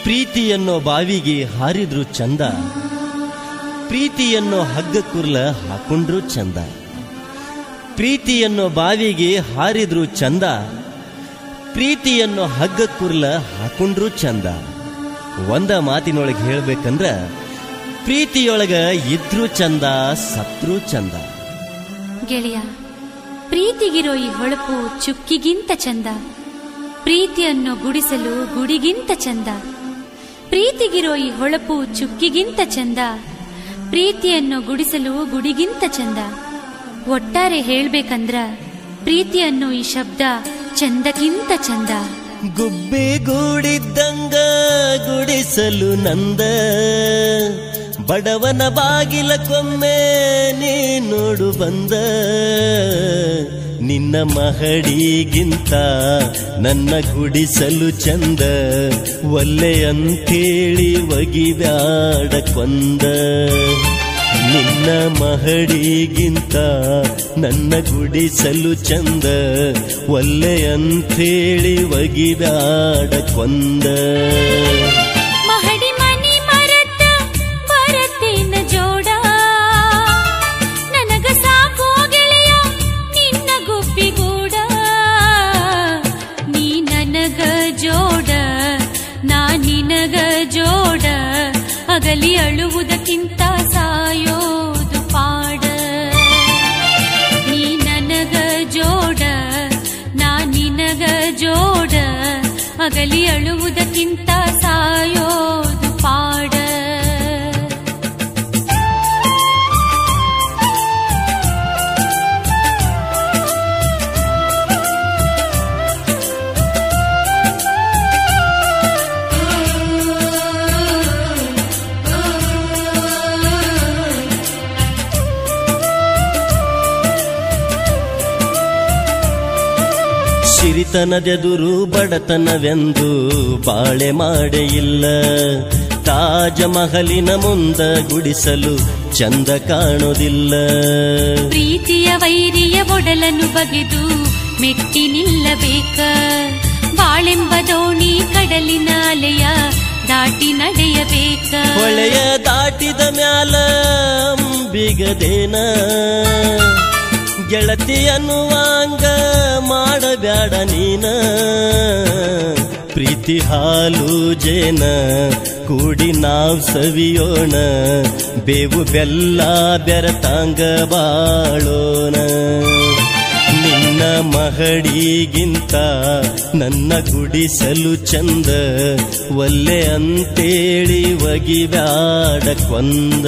ಪ್ರೀತಿಯನ್ನೋ ಬಾವಿಗೆ ಹಾರಿದ್ರು ಚಂದ ಪ್ರೀತಿಯನ್ನೋ ಹಗ್ಗ ಕುರ್ಲ ಹಾಕೊಂಡ್ರು ಚಂದ ಪ್ರೀತಿಯನ್ನೋ ಬಾವಿಗೆ ಹಾರಿದ್ರು ಚಂದ ಪ್ರೀತಿಯನ್ನೋ ಹಗ್ಗ ಕುರ್ಲ ಹಾಕೊಂಡ್ರು ಚಂದ ಒಂದ ಮಾತಿನೊಳಗೆ ಹೇಳ್ಬೇಕಂದ್ರ ಪ್ರೀತಿಯೊಳಗ ಇದ್ರು ಚಂದ ಸತ್ರು ಚಂದ ಗೆಳೆಯ ಪ್ರೀತಿಗಿರೋ ಈ ಹೊಳಪು ಚುಕ್ಕಿಗಿಂತ ಚಂದ ಪ್ರೀತಿಯನ್ನು ಗುಡಿಸಲು ಗುಡಿಗಿಂತ ಚಂದ ಪ್ರೀತಿಗಿರೋ ಈ ಹೊಳಪು ಚುಕ್ಕಿಗಿಂತ ಚಂದ ಪ್ರೀತಿಯನ್ನು ಗುಡಿಸಲು ಗುಡಿಗಿಂತ ಚಂದ ಒಟ್ಟಾರೆ ಹೇಳ್ಬೇಕಂದ್ರ ಪ್ರೀತಿಯನ್ನು ಈ ಶಬ್ದ ಚಂದಕ್ಕಿಂತ ಚಂದ ಗುಬ್ಬಿ ಗೂಡಿದ್ದಂಗ ಗುಡಿಸಲು ನಂದ ಬಡವನ ಬಾಗಿಲ ಕೊಮ್ಮೆ ನೀ ನೋಡು ಬಂದ ನಿನ್ನ ಮಹಡಿಗಿಂತ ನನ್ನ ಗುಡಿಸಲು ಚಂದ ಒಲ್ಲೆ ಅಂತೇಳಿ ಒಗಿಬ್ಯಾಡ ಕೊಂದ ನಿನ್ನ ಮಹಡಿಗಿಂತ ನನ್ನ ಗುಡಿಸಲು ಚಂದ ಒಲ್ಲೆ ಅಂಥೇಳಿ ಒಗಿಬ್ಯಾಡ ಕೊಂದ ಮಹಡಿ ಮನಿ ಮರತ ಬರತೇನ ಜೋಡ ನನಗ ಸಾಕೋ ಗೆಳೆಯ ನಿನ್ನ ಗುಬ್ಬಿಗೂಡ ನೀ ನನಗ ಜೋಡ ನಾ ನಿನಗ ಜೋಡ ಅಗಲಿ ಅಳುವುದಕ್ಕಿಂತ ಸಾಯೋದು ಪಾಡ ನೀ ನನಗ ಜೋಡ ನಾ ನಿನಗ ಜೋಡ ಅಗಲಿ ಅಳುವುದಕ್ಕಿಂತ ಸಾಯೋದು ಪಾಡ ಸಿರಿತನದೆದುರು ಬಡತನವೆಂದು ಬಾಳೆ ಮಾಡೆ ಇಲ್ಲ ತಾಜ ಮಹಲಿನ ಮುಂದ ಗುಡಿಸಲು ಚಂದ ಕಾಣೋದಿಲ್ಲ ಪ್ರೀತಿಯ ವೈರಿಯ ಒಡಲನ್ನು ಬಗೆದು ಮೆಟ್ಟಿ ನಿಲ್ಲಬೇಕ ಬಾಳೆಂಬ ದೋಣಿ ಕಡಲಿನ ಅಲೆಯ ದಾಟಿ ನಡೆಯಬೇಕ ಹೊಳೆಯ ದಾಟಿದ ಮ್ಯಾಲ ಅಂಬಿಗದೇನ ಗೆಳತಿ ಅನ್ನುವಾಂಗ ಮಾಡಬ್ಯಾಡ ನೀನ ಪ್ರೀತಿ ಹಾಲು ಜೇನ ಕೂಡಿ ನಾವ್ ಸವಿಯೋಣ ಬೇವು ಬೆಲ್ಲ ಬೆರತಾಂಗ ಬಾಳೋಣ ನಿನ್ನ ಮಹಡಿಗಿಂತ ನನ್ನ ಗುಡಿಸಲು ಚಂದ ಒಲ್ಲೆ ಅಂತೇಳಿ ಒಗಿಬ್ಯಾಡ ಕೊಂದ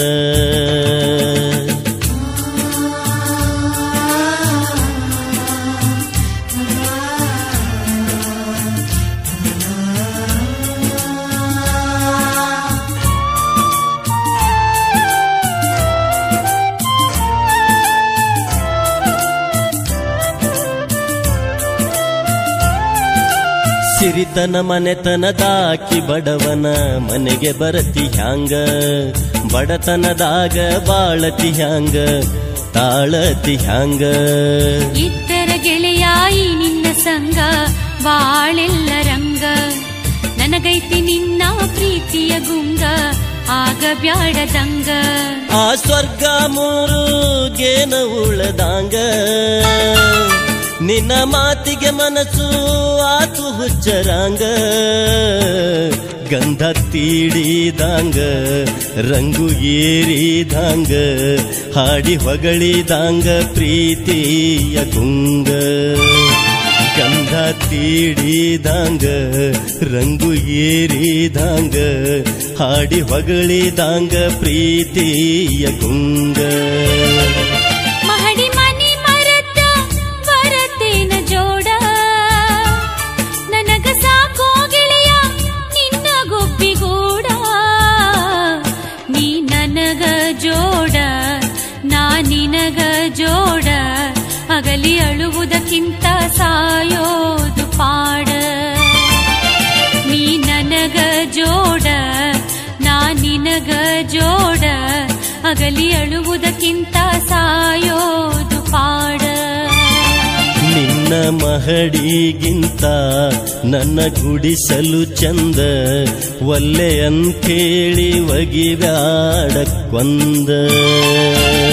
ಸಿರಿತನ ಮನೆತನದಾಕಿ ಬಡವನ ಮನೆಗೆ ಬರತಿ ಹ್ಯಾಂಗ ಬಡತನದಾಗ ಬಾಳತಿ ಹ್ಯಾಂಗ ತಾಳತಿ ಹ್ಯಾಂಗ ಇದ್ದರ ಗೆಳೆಯಾಯಿ ನಿನ್ನ ಸಂಗ ಬಾಳೆಲ್ಲ ರಂಗ ನನಗೈತಿ ನಿನ್ನ ಪ್ರೀತಿಯ ಗುಂಗ ಆಗ ಬ್ಯಾಡದಂಗ ಆ ಸ್ವರ್ಗ ಮೂರು ಗೇನ ಉಳದಾಂಗ ನಿನ್ನ ಮಾತಿಗೆ ಮನಸ್ಸು ಆತು ಹುಚ್ಚರಾಂಗ ಗಂಧ ತೀಡಿದಾಂಗ ರಂಗು ಏರಿದಾಂಗ ಹಾಡಿ ಹೊಗಳಿದಾಂಗ ಪ್ರೀತಿಯ ಗುಂಗ ಗಂಧ ತೀಡಿದಾಂಗ ರಂಗು ಏರಿದಾಂಗ ಹಾಡಿ ಹೊಗಳಿದಾಂಗ ಪ್ರೀತಿಯ ಗುಂಗ ಮಹಡಿ ಮನಿ ಮರತ ಬರತೇನ ಜೋಡ ನನಗ ಸಾಕೋ ಗೆಳೆಯ ನಿನ್ನ ಗುಬ್ಬಿಗೂಡ ನೀ ನನಗ ಜೋಡ ನಾ ನಿನಗ ಜೋಡ ಅಗಲಿ ಅಳುವುದಕ್ಕಿಂತ ಸಾಯೋದು ಪಾಡ ನೀ ನನಗ ಜೋಡ ನಾ ನಿನಗ ಜೋಡ ಅಗಲಿ ಅಳುವುದಕ್ಕಿಂತ ಸಾಯೋದು ಪಾಡ ನಿನ್ನ ಮಹಡಿಗಿಂತ ನನ್ನ ಗುಡಿಸಲು ಚಂದ ಒಲ್ಲೆ ಅಂಥೇಳಿ ಒಗಿಬ್ಯಾಡ ಕೊಂದ